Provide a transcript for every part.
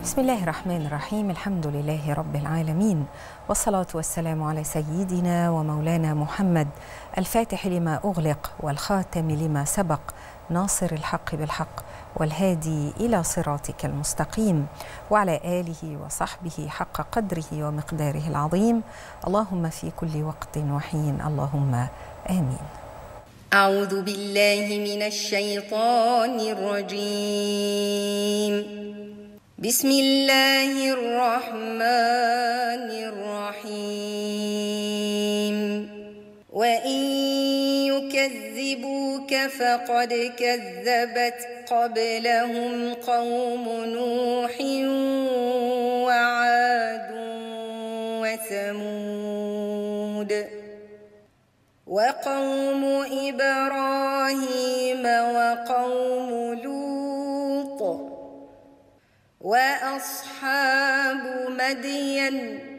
بسم الله الرحمن الرحيم الحمد لله رب العالمين والصلاة والسلام على سيدنا ومولانا محمد الفاتح لما أغلق والخاتم لما سبق ناصر الحق بالحق والهادي إلى صراطك المستقيم وعلى آله وصحبه حق قدره ومقداره العظيم اللهم في كل وقت وحين اللهم آمين أعوذ بالله من الشيطان الرجيم بسم الله الرحمن الرحيم وإن يكذبوك فقد كذبت قبلهم قوم نوح وعاد وثمود وقوم إبراهيم وقوم لوط وأصحاب مدين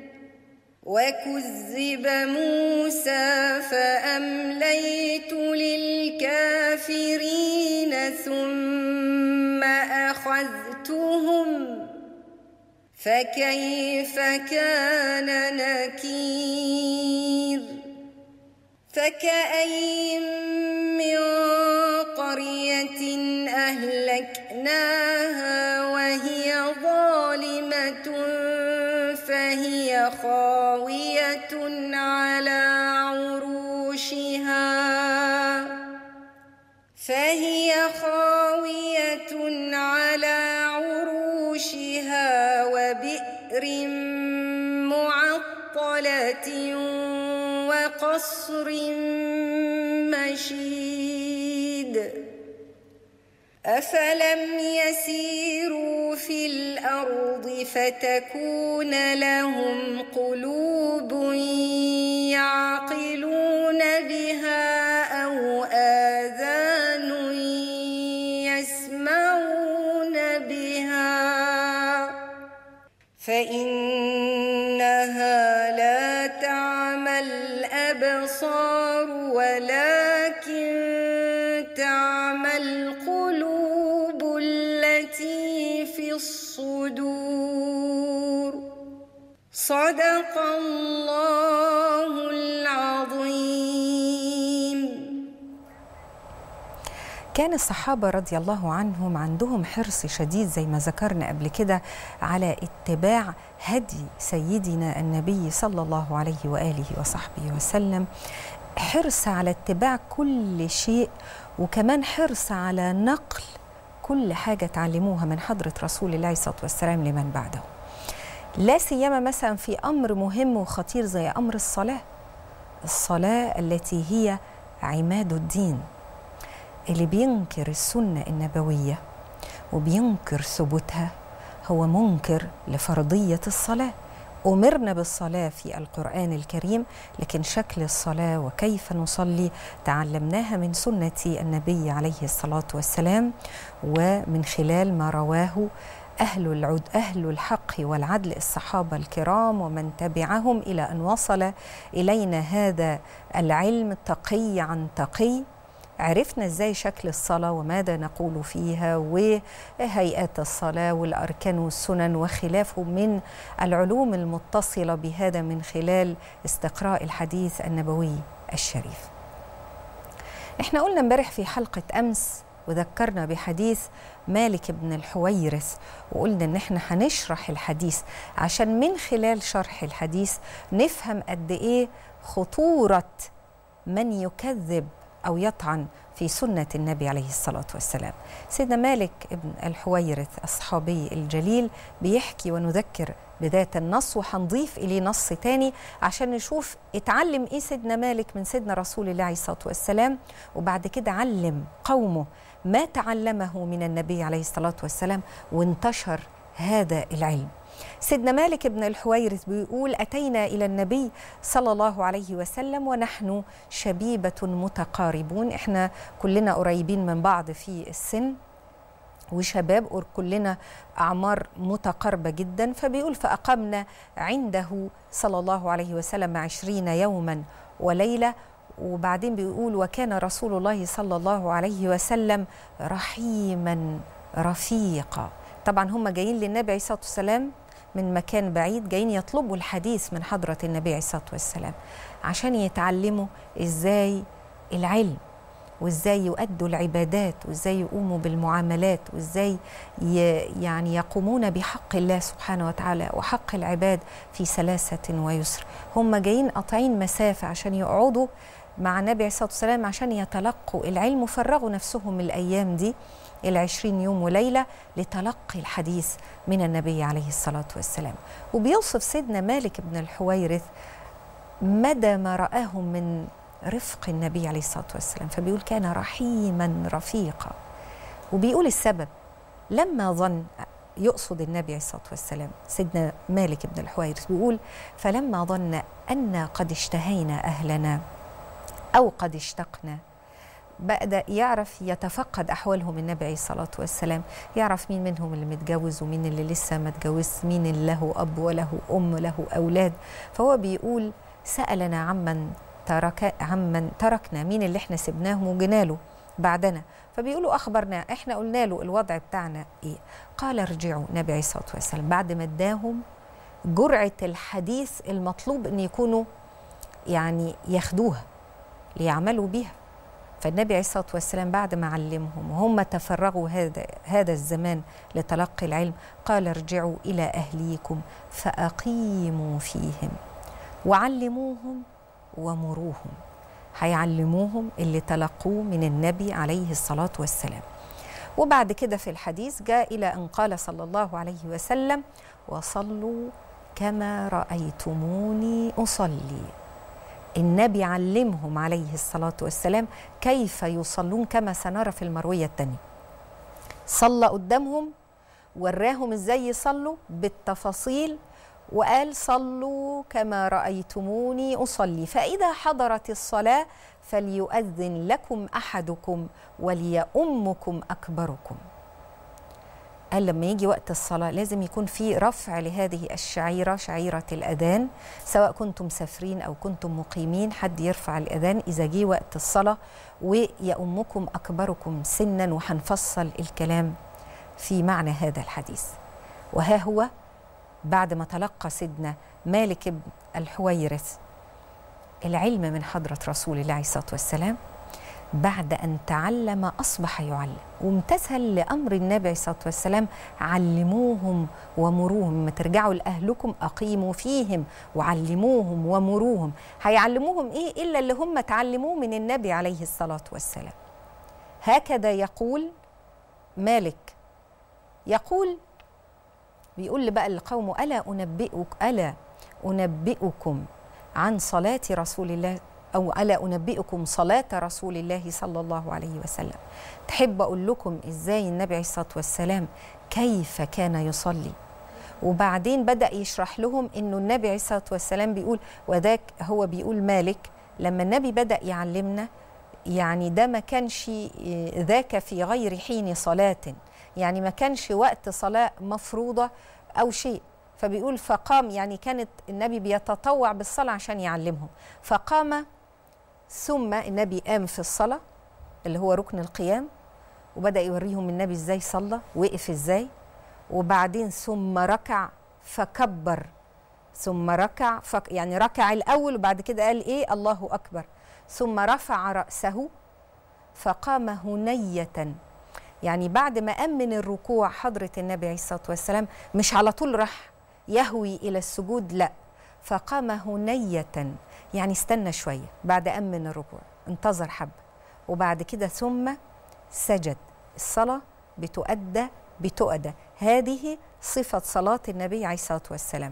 وكذب موسى فأمليت للكافرين ثم أخذتهم فكيف كان نكير فكأين من قرية أهلكناها وهي ظالمة فهي خاوية على عروشها فهي خاوية على عروشها وبئر معطلة وقصر مشيد أفلم يسيروا في الأرض فتكون لهم قلوب يعقلون بها أو آذان يسمعون بها فإنها لا تعمى الأبصار ولكن تعمى القلوب التي في الصدور صدق الله العظيم كان الصحابة رضي الله عنهم عندهم حرص شديد زي ما ذكرنا قبل كده على اتباع هدي سيدنا النبي صلى الله عليه وآله وصحبه وسلم حرص على اتباع كل شيء وكمان حرص على نقل كل حاجة تعلموها من حضرة رسول الله صلى الله عليه وسلم لمن بعده لا سيما مثلا في أمر مهم وخطير زي أمر الصلاة الصلاة التي هي عماد الدين اللي بينكر السنة النبوية وبينكر ثبوتها هو منكر لفرضية الصلاة أمرنا بالصلاة في القرآن الكريم لكن شكل الصلاة وكيف نصلي تعلمناها من سنة النبي عليه الصلاة والسلام ومن خلال ما رواه أهل العد أهل الحق والعدل الصحابة الكرام ومن تبعهم إلى أن وصل إلينا هذا العلم تقي عن تقي عرفنا ازاي شكل الصلاة وماذا نقول فيها وهيئات الصلاة والأركان والسنن وخلافه من العلوم المتصلة بهذا من خلال استقراء الحديث النبوي الشريف احنا قلنا امبارح في حلقة أمس وذكرنا بحديث مالك بن الحويرث وقلنا ان احنا هنشرح الحديث عشان من خلال شرح الحديث نفهم قد ايه خطورة من يكذب أو يطعن في سنة النبي عليه الصلاة والسلام سيدنا مالك ابن الحويرث الصحابي الجليل بيحكي ونذكر بذات النص وهنضيف إليه نص تاني عشان نشوف اتعلم إيه سيدنا مالك من سيدنا رسول الله عليه الصلاة والسلام وبعد كده علم قومه ما تعلمه من النبي عليه الصلاة والسلام وانتشر هذا العلم سيدنا مالك بن الحويرث بيقول أتينا إلى النبي صلى الله عليه وسلم ونحن شبيبة متقاربون إحنا كلنا قريبين من بعض في السن وشباب كلنا أعمار متقاربة جدا فبيقول فأقمنا عنده صلى الله عليه وسلم عشرين يوما وليلة وبعدين بيقول وكان رسول الله صلى الله عليه وسلم رحيما رفيقا طبعا هم جايين للنبي عليه الصلاه والسلام من مكان بعيد جايين يطلبوا الحديث من حضره النبي عليه الصلاه والسلام عشان يتعلموا ازاي العلم وازاي يؤدوا العبادات وازاي يقوموا بالمعاملات وازاي يعني يقومون بحق الله سبحانه وتعالى وحق العباد في سلاسة ويسر هم جايين قاطعين مسافة عشان يقعدوا مع النبي عليه الصلاة والسلام عشان يتلقوا العلم وفرغوا نفسهم الأيام دي العشرين يوم وليلة لتلقي الحديث من النبي عليه الصلاة والسلام وبيوصف سيدنا مالك بن الحويرث مدى ما رآهم من رفق النبي عليه الصلاه والسلام فبيقول كان رحيما رفيقا وبيقول السبب لما ظن يقصد النبي عليه الصلاه والسلام سيدنا مالك بن الحويرث بيقول فلما ظن أن قد اشتهينا أهلنا أو قد اشتقنا بدأ يعرف يتفقد أحوالهم النبي عليه الصلاة والسلام يعرف مين منهم اللي متجوز ومين اللي لسه ما اتجوز مين اللي له أب وله أم له أولاد فهو بيقول سألنا عمن ترك عمن تركنا مين اللي احنا سبناهم وجينا له بعدنا فبيقولوا اخبرنا احنا قلنا له الوضع بتاعنا ايه قال ارجعوا النبي عليه الصلاه والسلام بعد ما اداهم جرعه الحديث المطلوب ان يكونوا يعني ياخدوها ليعملوا بيها فالنبي عليه الصلاه والسلام بعد ما علمهم وهم تفرغوا هذا هذا الزمان لتلقي العلم قال ارجعوا الى اهليكم فاقيموا فيهم وعلموهم ومروهم هيعلموهم اللي تلقوه من النبي عليه الصلاة والسلام وبعد كده في الحديث جاء إلى أن قال صلى الله عليه وسلم وصلوا كما رأيتموني أصلي النبي علمهم عليه الصلاة والسلام كيف يصلون كما سنرى في المروية الثانية صلى قدامهم وراهم ازاي يصلوا بالتفاصيل وقال صلوا كما رأيتموني أصلي فإذا حضرت الصلاة فليؤذن لكم أحدكم وليؤمكم أكبركم قال لما يجي وقت الصلاة لازم يكون في رفع لهذه الشعيرة شعيرة الأذان سواء كنتم مسافرين أو كنتم مقيمين حد يرفع الأذان إذا جه وقت الصلاة ويؤمكم أكبركم سنا وهنفصل الكلام في معنى هذا الحديث وها هو بعد ما تلقى سيدنا مالك بن الحويرث العلم من حضرة رسول الله عليه الصلاة والسلام بعد أن تعلم أصبح يعلم وامتثل لأمر النبي عليه الصلاة والسلام علموهم ومروهم ما ترجعوا لأهلكم أقيموا فيهم وعلموهم ومروهم هيعلموهم إيه إلا اللي هم تعلموه من النبي عليه الصلاة والسلام هكذا يقول مالك يقول بيقول بقى القوم ألا أنبئك ألا أنبئكم عن صلاة رسول الله أو ألا أنبئكم صلاة رسول الله صلى الله عليه وسلم تحب أقول لكم إزاي النبي عليه الصلاة والسلام كيف كان يصلي وبعدين بدأ يشرح لهم إنه النبي عليه الصلاة والسلام بيقول وذاك هو بيقول مالك لما النبي بدأ يعلمنا يعني ده ما كانش ذاك في غير حين صلاة يعني ما كانش وقت صلاة مفروضة أو شيء فبيقول فقام يعني كانت النبي بيتطوع بالصلاة عشان يعلمهم فقام ثم النبي قام في الصلاة اللي هو ركن القيام وبدأ يوريهم النبي ازاي صلى وقف ازاي وبعدين ثم ركع فكبر ثم ركع فك يعني ركع الأول وبعد كده قال إيه الله أكبر ثم رفع رأسه فقام هنية يعني بعد ما قام من الركوع حضرة النبي عليه الصلاة والسلام مش على طول راح يهوي إلى السجود لا فقام هنية يعني استنى شوية بعد قام من الركوع انتظر حبة وبعد كده ثم سجد الصلاة بتؤدى بتؤدى هذه صفة صلاة النبي عليه الصلاة والسلام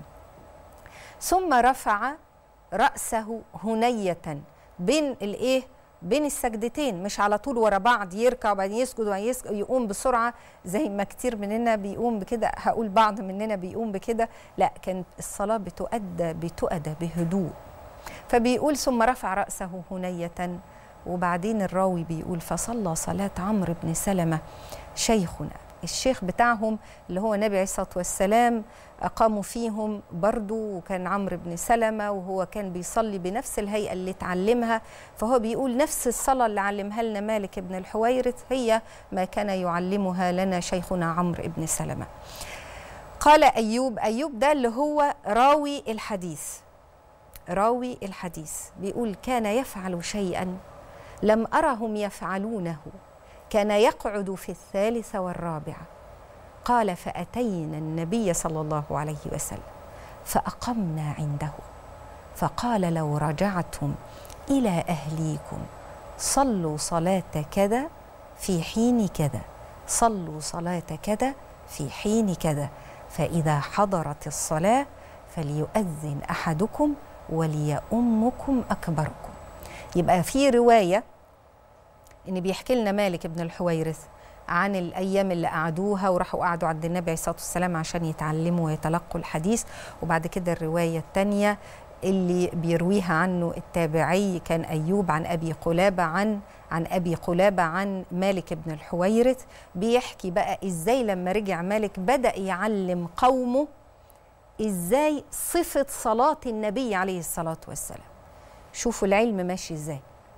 ثم رفع رأسه هنية بين الايه بين السجدتين مش على طول ورا بعض يركع وبعدين يسجد وبعدين يقوم بسرعه زي ما كتير مننا بيقوم بكده هقول بعض مننا بيقوم بكده لا كانت الصلاه بتؤدى بتؤدى بهدوء فبيقول ثم رفع راسه هنيه وبعدين الراوي بيقول فصلى صلاه عمرو بن سلمه شيخنا الشيخ بتاعهم اللي هو النبي عليه الصلاة والسلام أقاموا فيهم برضو وكان عمرو بن سلمة وهو كان بيصلي بنفس الهيئة اللي اتعلمها فهو بيقول نفس الصلاة اللي علمها لنا مالك بن الحويرث هي ما كان يعلمها لنا شيخنا عمرو بن سلمة قال أيوب أيوب ده اللي هو راوي الحديث راوي الحديث بيقول كان يفعل شيئا لم أرهم يفعلونه كان يقعد في الثالثة والرابعة قال فأتينا النبي صلى الله عليه وسلم فأقمنا عنده فقال لو رجعتم إلى أهليكم صلوا صلاة كذا في حين كذا صلوا صلاة كذا في حين كذا فإذا حضرت الصلاة فليؤذن أحدكم وليؤمكم أكبركم يبقى في رواية إن بيحكي لنا مالك بن الحويرث عن الأيام اللي قعدوها وراحوا قعدوا عند النبي عليه الصلاة والسلام عشان يتعلموا ويتلقوا الحديث وبعد كده الرواية الثانية اللي بيرويها عنه التابعي كان أيوب عن أبي قلابة عن عن أبي قلابة عن مالك بن الحويرث بيحكي بقى إزاي لما رجع مالك بدأ يعلم قومه إزاي صفة صلاة النبي عليه الصلاة والسلام شوفوا العلم ماشي إزاي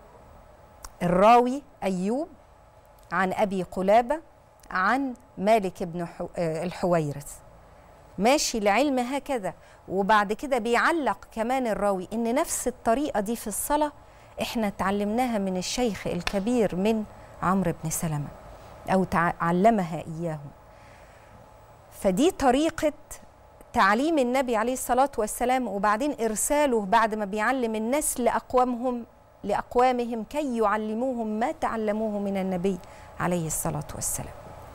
الراوي أيوب عن أبي قلابة عن مالك بن الحويرث ماشي العلم هكذا وبعد كده بيعلق كمان الراوي ان نفس الطريقه دي في الصلاه احنا اتعلمناها من الشيخ الكبير من عمرو بن سلمه او علمها اياهم فدي طريقه تعليم النبي عليه الصلاه والسلام وبعدين ارساله بعد ما بيعلم الناس لاقوامهم لاقوامهم كي يعلموهم ما تعلموه من النبي عليه الصلاه والسلام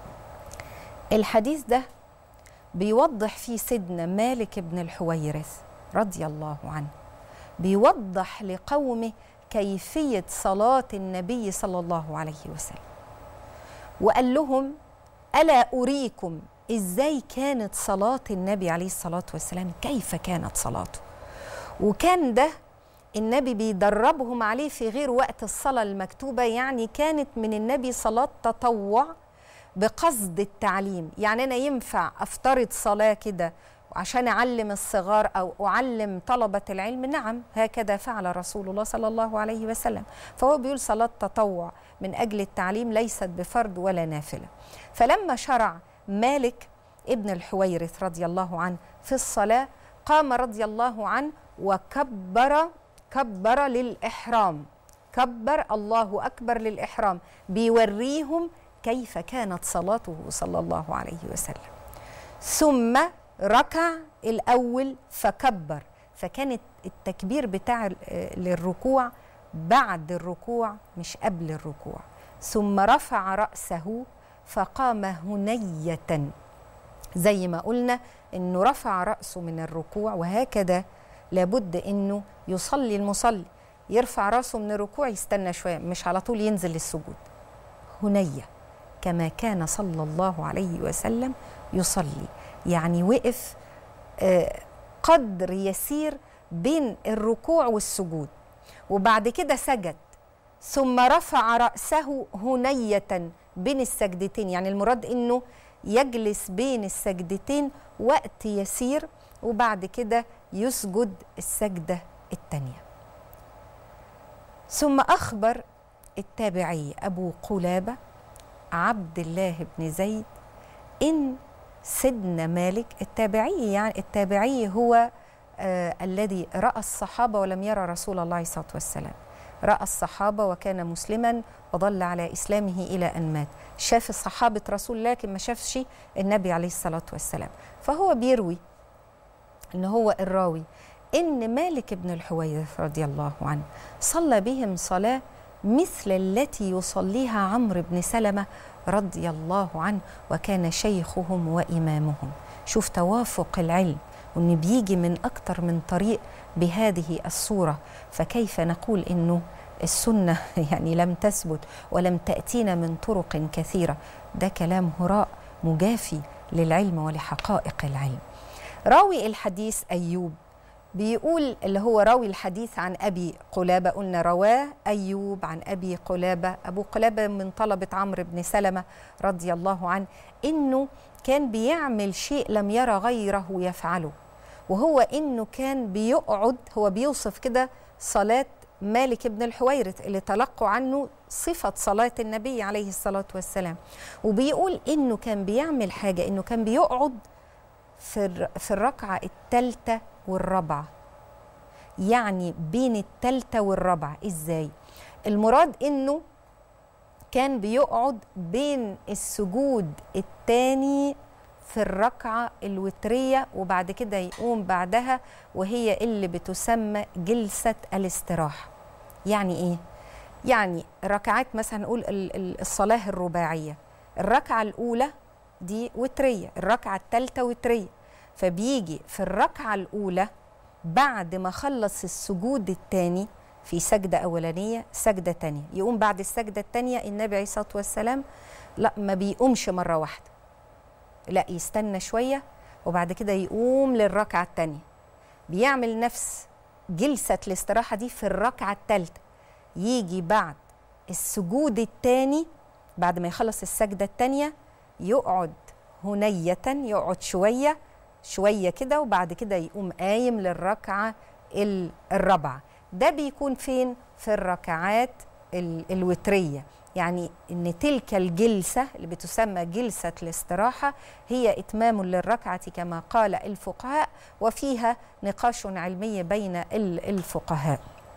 الحديث ده بيوضح فيه سيدنا مالك بن الحويرث رضي الله عنه بيوضح لقومه كيفيه صلاه النبي صلى الله عليه وسلم وقال لهم الا اريكم ازاي كانت صلاه النبي عليه الصلاه والسلام كيف كانت صلاته وكان ده النبي بيدربهم عليه في غير وقت الصلاه المكتوبه يعني كانت من النبي صلاه تطوع بقصد التعليم يعني أنا ينفع أفترض صلاة كده عشان أعلم الصغار أو أعلم طلبة العلم نعم هكذا فعل رسول الله صلى الله عليه وسلم فهو بيقول صلاة تطوع من أجل التعليم ليست بفرض ولا نافلة فلما شرع مالك ابن الحويرث رضي الله عنه في الصلاة قام رضي الله عنه وكبر كبر للإحرام كبر الله أكبر للإحرام بيوريهم كيف كانت صلاته صلى الله عليه وسلم ثم ركع الاول فكبر فكانت التكبير بتاع للركوع بعد الركوع مش قبل الركوع ثم رفع راسه فقام هنيه زي ما قلنا انه رفع راسه من الركوع وهكذا لابد انه يصلي المصلي يرفع راسه من الركوع يستنى شويه مش على طول ينزل للسجود هنيه كما كان صلى الله عليه وسلم يصلي يعني وقف قدر يسير بين الركوع والسجود وبعد كده سجد ثم رفع رأسه هنية بين السجدتين يعني المراد انه يجلس بين السجدتين وقت يسير وبعد كده يسجد السجدة الثانية ثم أخبر التابعي أبو قلابة عبد الله بن زيد إن سيدنا مالك التابعي يعني التابعي هو آه الذي رأى الصحابة ولم يرى رسول الله عليه الصلاة والسلام رأى الصحابة وكان مسلما وظل على إسلامه إلى أن مات شاف صحابة رسول الله لكن ما شافش النبي عليه الصلاة والسلام فهو بيروي إن هو الراوي إن مالك بن الحويرث رضي الله عنه صلى بهم صلاة مثل التي يصليها عمرو بن سلمة رضي الله عنه وكان شيخهم وإمامهم شوف توافق العلم وإن بيجي من أكتر من طريق بهذه الصورة فكيف نقول إنه السنة يعني لم تثبت ولم تأتينا من طرق كثيرة ده كلام هراء مجافي للعلم ولحقائق العلم راوي الحديث أيوب بيقول اللي هو راوي الحديث عن أبي قلابة قلنا رواه أيوب عن أبي قلابة أبو قلابة من طلبة عمرو بن سلمة رضي الله عنه إنه كان بيعمل شيء لم يرى غيره يفعله وهو إنه كان بيقعد هو بيوصف كده صلاة مالك بن الحويرث اللي تلقوا عنه صفة صلاة النبي عليه الصلاة والسلام وبيقول إنه كان بيعمل حاجة إنه كان بيقعد في في الركعة الثالثة والرابعة يعني بين الثالثة والرابعة إزاي؟ المراد إنه كان بيقعد بين السجود الثاني في الركعة الوترية وبعد كده يقوم بعدها وهي اللي بتسمى جلسة الاستراحة يعني إيه؟ يعني ركعات مثلا نقول الصلاة الرباعية الركعة الأولى دي وترية الركعة الثالثة وترية فبيجي في الركعة الأولى بعد ما خلص السجود الثاني في سجدة أولانية سجدة تانية يقوم بعد السجدة التانية النبي عليه الصلاة والسلام لا ما بيقومش مرة واحدة لا يستنى شوية وبعد كده يقوم للركعة التانية بيعمل نفس جلسة الاستراحة دي في الركعة الثالثة يجي بعد السجود الثاني بعد ما يخلص السجدة الثانية يقعد هنية يقعد شوية شوية كده وبعد كده يقوم قايم للركعة الرابعة ده بيكون فين في الركعات الوترية يعني ان تلك الجلسة اللي بتسمى جلسة الاستراحة هي اتمام للركعة كما قال الفقهاء وفيها نقاش علمي بين الفقهاء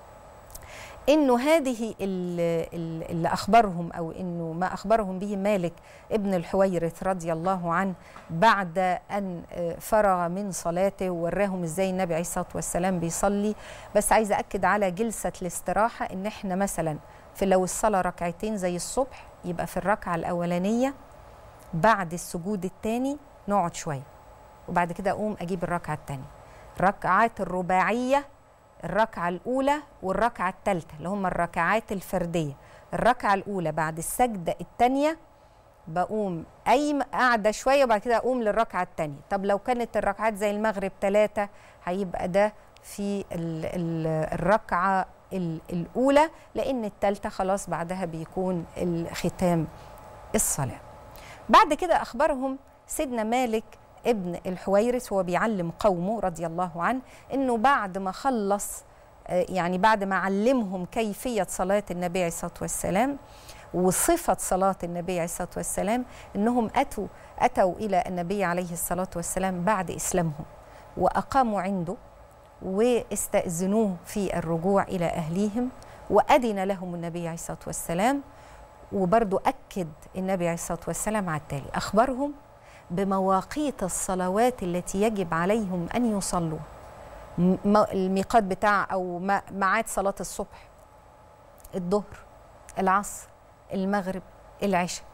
انه هذه اللي اخبرهم او انه ما اخبرهم به مالك ابن الحويرث رضي الله عنه بعد ان فرغ من صلاته ووراهم ازاي النبي عليه الصلاه والسلام بيصلي بس عايزه اكد على جلسه الاستراحه ان احنا مثلا في لو الصلاه ركعتين زي الصبح يبقى في الركعه الاولانيه بعد السجود الثاني نقعد شويه وبعد كده اقوم اجيب الركعه الثانيه الركعات الرباعيه الركعة الأولى والركعة الثالثة اللي هم الركعات الفردية الركعة الأولى بعد السجدة الثانية بقوم قايم قاعدة شوية وبعد كده أقوم للركعة الثانية طب لو كانت الركعات زي المغرب ثلاثة هيبقى ده في ال ال الركعة الأولى لأن الثالثة خلاص بعدها بيكون ختام الصلاة بعد كده أخبرهم سيدنا مالك ابن الحويرث هو بيعلم قومه رضي الله عنه انه بعد ما خلص يعني بعد ما علمهم كيفيه صلاه النبي عليه الصلاه والسلام وصفه صلاه النبي عليه الصلاه والسلام انهم اتوا اتوا الى النبي عليه الصلاه والسلام بعد اسلامهم واقاموا عنده واستاذنوه في الرجوع الى اهليهم واذن لهم النبي عليه الصلاه والسلام وبرضه اكد النبي عليه الصلاه والسلام على التالي اخبرهم بمواقيت الصلوات التي يجب عليهم ان يصلوا الميقات بتاع او ميعاد صلاه الصبح الظهر العصر المغرب العشاء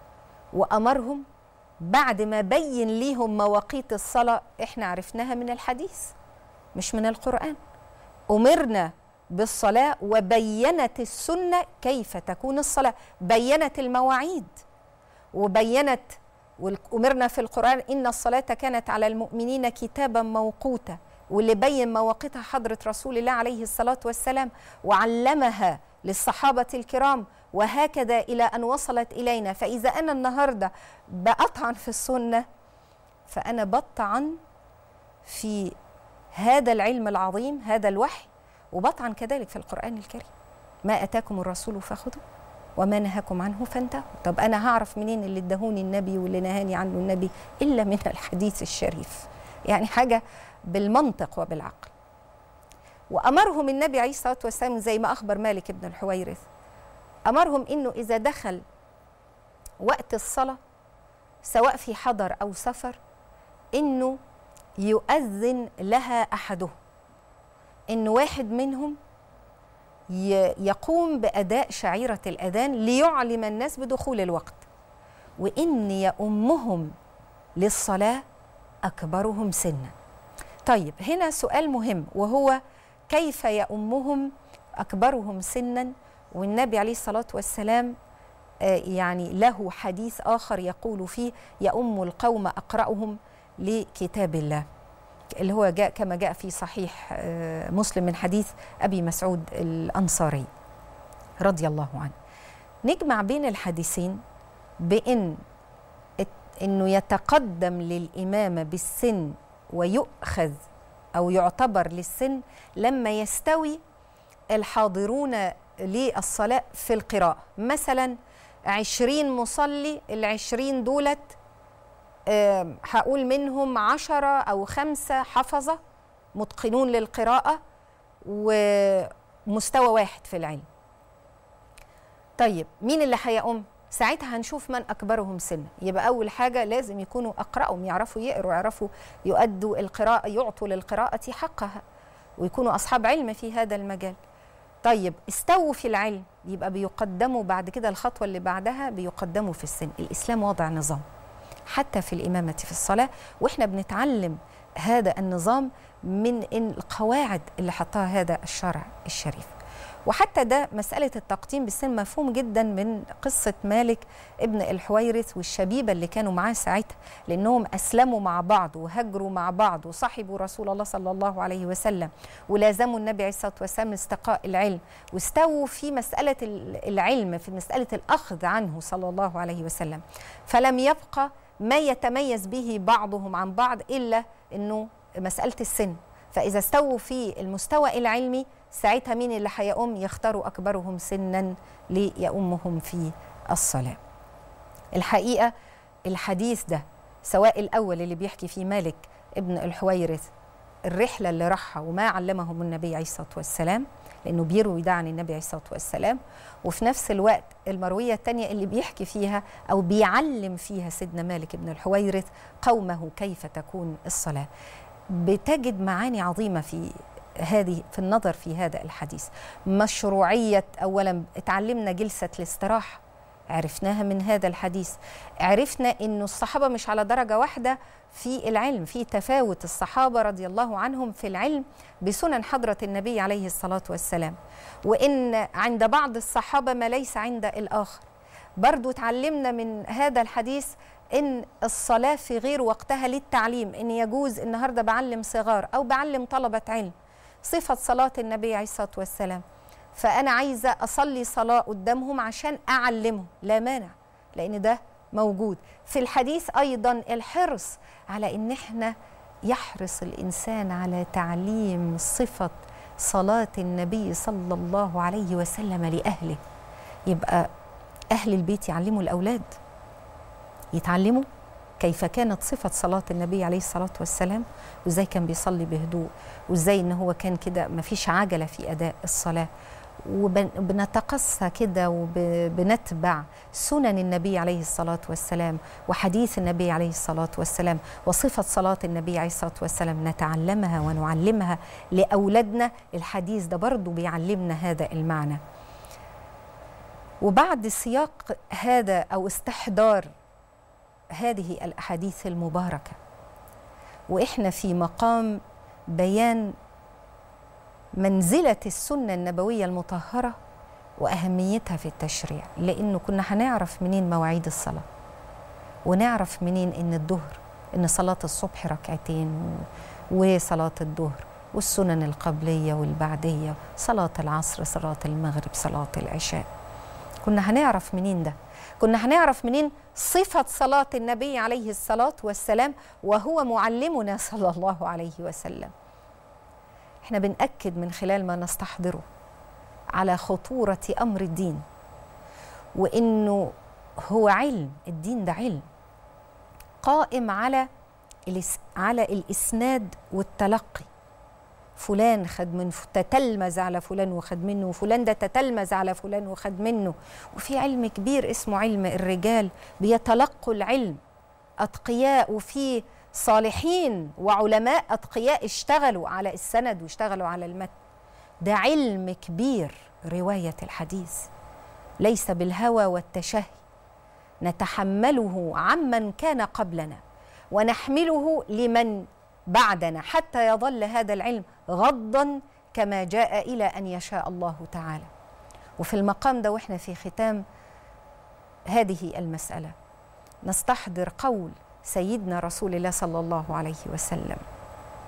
وامرهم بعد ما بين ليهم مواقيت الصلاه احنا عرفناها من الحديث مش من القران امرنا بالصلاه وبينت السنه كيف تكون الصلاه بينت المواعيد وبينت وأمرنا في القرآن إن الصلاة كانت على المؤمنين كتابا موقوتا واللي بين مواقيتها حضرة رسول الله عليه الصلاة والسلام وعلمها للصحابة الكرام وهكذا إلى أن وصلت إلينا فإذا أنا النهاردة بأطعن في السنة فأنا بطعن في هذا العلم العظيم هذا الوحي وبطعن كذلك في القرآن الكريم ما أتاكم الرسول فخذوه وما نهاكم عنه فانتهوا طب انا هعرف منين اللي ادهوني النبي واللي نهاني عنه النبي الا من الحديث الشريف يعني حاجه بالمنطق وبالعقل وامرهم النبي عليه الصلاه والسلام زي ما اخبر مالك بن الحويرث امرهم انه اذا دخل وقت الصلاه سواء في حضر او سفر انه يؤذن لها احدهم ان واحد منهم يقوم باداء شعيره الاذان ليعلم الناس بدخول الوقت وان يؤمهم للصلاه اكبرهم سنا طيب هنا سؤال مهم وهو كيف يؤمهم اكبرهم سنا والنبي عليه الصلاه والسلام يعني له حديث اخر يقول فيه يؤم القوم اقراهم لكتاب الله اللي هو جاء كما جاء في صحيح آه، مسلم من حديث ابي مسعود الانصاري رضي الله عنه نجمع بين الحديثين بان انه يتقدم للامامه بالسن ويؤخذ او يعتبر للسن لما يستوي الحاضرون للصلاه في القراءه مثلا عشرين مصلي العشرين دولت آم، هقول منهم عشرة أو خمسة حفظة متقنون للقراءة ومستوى واحد في العلم طيب مين اللي هيقوم ساعتها هنشوف من أكبرهم سنا يبقى أول حاجة لازم يكونوا أقرأهم يعرفوا يقروا يعرفوا يؤدوا القراءة يعطوا للقراءة حقها ويكونوا أصحاب علم في هذا المجال طيب استووا في العلم يبقى بيقدموا بعد كده الخطوة اللي بعدها بيقدموا في السن الإسلام وضع نظام حتى في الإمامة في الصلاة وإحنا بنتعلم هذا النظام من إن القواعد اللي حطها هذا الشرع الشريف وحتى ده مسألة التقديم بالسن مفهوم جدا من قصة مالك ابن الحويرث والشبيبة اللي كانوا معاه ساعتها لأنهم أسلموا مع بعض وهجروا مع بعض وصحبوا رسول الله صلى الله عليه وسلم ولازموا النبي عليه الصلاة والسلام استقاء العلم واستووا في مسألة العلم في مسألة الأخذ عنه صلى الله عليه وسلم فلم يبقى ما يتميز به بعضهم عن بعض إلا أنه مسألة السن فإذا استووا في المستوى العلمي ساعتها مين اللي هيقوم يختاروا أكبرهم سنا ليؤمهم في الصلاة الحقيقة الحديث ده سواء الأول اللي بيحكي فيه مالك ابن الحويرث الرحلة اللي راحها وما علمهم النبي عليه الصلاة والسلام لأنه بيروي ده عن النبي عليه الصلاة والسلام وفي نفس الوقت المروية الثانية اللي بيحكي فيها أو بيعلم فيها سيدنا مالك بن الحويرث قومه كيف تكون الصلاة بتجد معاني عظيمة في هذه في النظر في هذا الحديث مشروعية أولا اتعلمنا جلسة الاستراحة عرفناها من هذا الحديث عرفنا أنه الصحابة مش على درجة واحدة في العلم في تفاوت الصحابة رضي الله عنهم في العلم بسنن حضرة النبي عليه الصلاة والسلام وإن عند بعض الصحابة ما ليس عند الآخر برضو اتعلمنا من هذا الحديث ان الصلاه في غير وقتها للتعليم ان يجوز النهارده بعلم صغار او بعلم طلبه علم صفه صلاه النبي عليه الصلاه والسلام فانا عايزه اصلي صلاه قدامهم عشان اعلمهم لا مانع لان ده موجود في الحديث ايضا الحرص على ان احنا يحرص الانسان على تعليم صفه صلاه النبي صلى الله عليه وسلم لاهله يبقى اهل البيت يعلموا الاولاد يتعلموا كيف كانت صفة صلاة النبي عليه الصلاة والسلام وازاي كان بيصلي بهدوء وازاي ان هو كان كده مفيش عجلة في أداء الصلاة وبنتقصى كده وبنتبع سنن النبي عليه الصلاة والسلام وحديث النبي عليه الصلاة والسلام وصفة صلاة النبي عليه الصلاة والسلام نتعلمها ونعلمها لأولادنا الحديث ده برضو بيعلمنا هذا المعنى وبعد سياق هذا أو استحضار هذه الاحاديث المباركه واحنا في مقام بيان منزله السنه النبويه المطهره واهميتها في التشريع لانه كنا هنعرف منين مواعيد الصلاه ونعرف منين ان الظهر ان صلاه الصبح ركعتين وصلاه الظهر والسنن القبليه والبعديه صلاه العصر صلاه المغرب صلاه العشاء كنا هنعرف منين ده كنا هنعرف منين صفة صلاة النبي عليه الصلاة والسلام وهو معلمنا صلى الله عليه وسلم احنا بنأكد من خلال ما نستحضره على خطورة أمر الدين وإنه هو علم الدين ده علم قائم على على الإسناد والتلقي فلان خد من تتلمذ على فلان وخد منه وفلان ده تتلمذ على فلان وخد منه وفي علم كبير اسمه علم الرجال بيتلقوا العلم أتقياء وفي صالحين وعلماء أتقياء اشتغلوا على السند واشتغلوا على المتن ده علم كبير رواية الحديث ليس بالهوى والتشهي نتحمله عمن كان قبلنا ونحمله لمن بعدنا حتى يظل هذا العلم غضا كما جاء الى ان يشاء الله تعالى وفي المقام ده واحنا في ختام هذه المساله نستحضر قول سيدنا رسول الله صلى الله عليه وسلم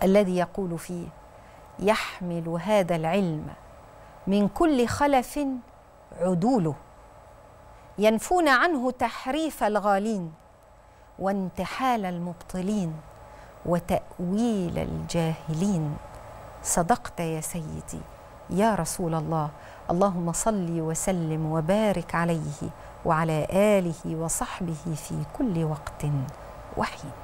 الذي يقول فيه يحمل هذا العلم من كل خلف عدوله ينفون عنه تحريف الغالين وانتحال المبطلين وتاويل الجاهلين صدقت يا سيدي يا رسول الله اللهم صل وسلم وبارك عليه وعلى اله وصحبه في كل وقت وحين